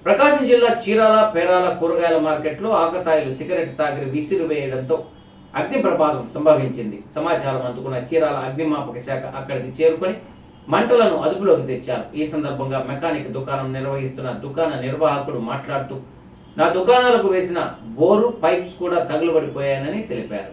ప్రకాశం జిల్లా చీరాల పేరాల కూరగాయల మార్కెట్లో ఆకతాయిలు సిగరెట్ తాగిరి విసిరివేయడంతో అగ్ని ప్రమాదం సంభవించింది సమాచారం అందుకున్న చీరాల అగ్నిమాపక శాఖ అక్కడికి చేరుకొని మంటలను అదుపులోకి తెచ్చారు ఈ సందర్భంగా మెకానిక్ దుకాణం నిర్వహిస్తున్న దుకాణ నిర్వాహకుడు మాట్లాడుతూ నా దుకాణాలకు వేసిన బోరు పైప్స్ కూడా తగులుబడిపోయాయని తెలిపారు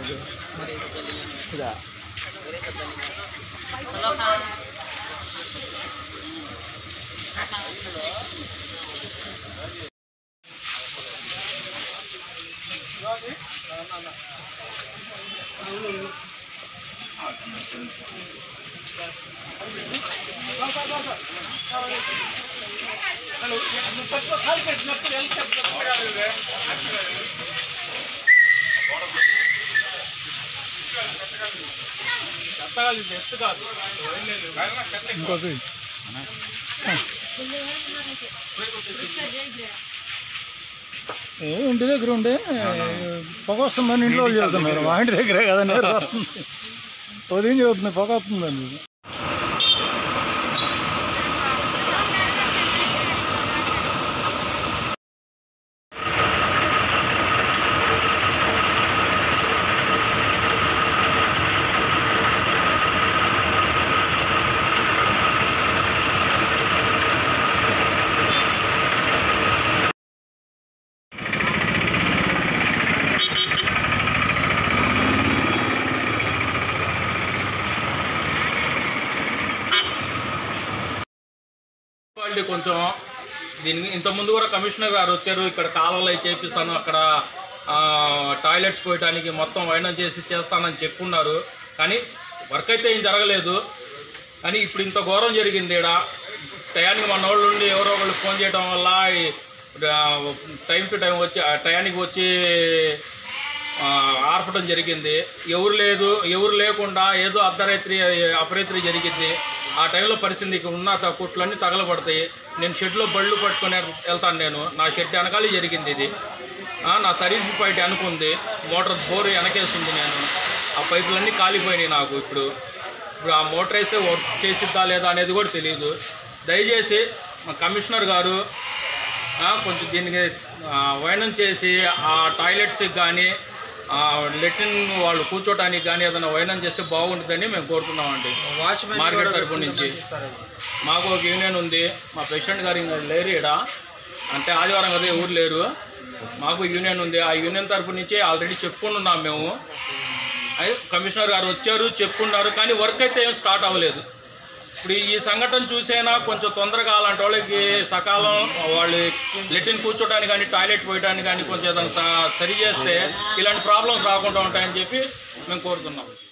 ఏ ఇంటి దగ్గర ఉండే పొగ వస్తుందని ఇంట్లో వాళ్ళు చెబుతున్నారు మా ఇంటి దగ్గరే కదా నేను వస్తుంది ఉదయం చెబుతుంది పొగ వస్తుందని క్వాలిటీ కొంచెం దీనికి ఇంత ముందు కూడా కమిషనర్ గారు వచ్చారు ఇక్కడ కాలువలు అవి చేపిస్తాను అక్కడ ఆ, టాయిలెట్స్ పోయడానికి మొత్తం వైనం చేసి చేస్తానని చెప్పున్నారు కానీ వర్క్ అయితే ఏం జరగలేదు కానీ ఇప్పుడు ఇంత ఘోరం జరిగింది ఇక్కడ టయానికి మన వాళ్ళు ఉండి ఎవరో ఒకళ్ళు ఫోన్ చేయడం వల్ల ఈ, ఆ, టైం టు టైం వచ్చి ఆ టయానికి వచ్చి ఆ, ఆర్పడం జరిగింది ఎవరు లేదు ఎవరు లేకుండా ఏదో అర్ధరాత్రి అపరాత్రి జరిగింది ఆ టైంలో పరిస్థితి ఇక్కడ ఉన్న త- కుట్లన్నీ తగలబడతాయి నేను షెడ్లో బళ్ళు పట్టుకొని వెళ్తాను నేను నా షెడ్ వెనకాలే జరిగింది ఇది ఆ, నా సర్వీస్ పైట్ అనుకుంది మోటార్ బోర్ వెనకేస్తుంది నేను ఆ పైపులన్నీ కాలిపోయినాయి నాకు ఇప్పుడు ఇప్పుడు ఆ మోటార్ వేస్తే వర్క్ చేసిద్దా లేదా అనేది కూడా తెలియదు దయచేసి మా కమిషనర్ గారు ఆ, కొంచెం దీనికి ఆ, వైనం చేసి ఆ టాయిలెట్స్కి కానీ లెట్రిన్ వాళ్ళు కూర్చోటానికి కానీ ఏదైనా వైనం చేస్తే బాగుంటుందని మేము కోరుతున్నామండి మార్కెట్ తరపు నుంచి మాకు ఒక యూనియన్ ఉంది మా ప్రెసిడెంట్ గారు ఇంకా లేరు ఈడ అంటే ఆదివారం కదా ఎవరు లేరు మాకు యూనియన్ ఉంది ఆ యూనియన్ తరపు నుంచి ఆల్రెడీ చెప్పుకున్నాం మేము అయ్యి కమిషనర్ గారు వచ్చారు చెప్పుకున్నారు కానీ వర్క్ అయితే ఏం స్టార్ట్ అవ్వలేదు ఇప్పుడు ఈ సంఘటన చూసైనా కొంచెం తొందరగా అలాంటి వాళ్ళకి సకాలం వాళ్ళు లెట్రిన్ కూర్చోడానికి కానీ టాయిలెట్ పోయడానికి కానీ కొంచెం ఏదైనా స- సరి చేస్తే ఇలాంటి ప్రాబ్లమ్స్ రాకుండా ఉంటాయని చెప్పి మేము కోరుతున్నాం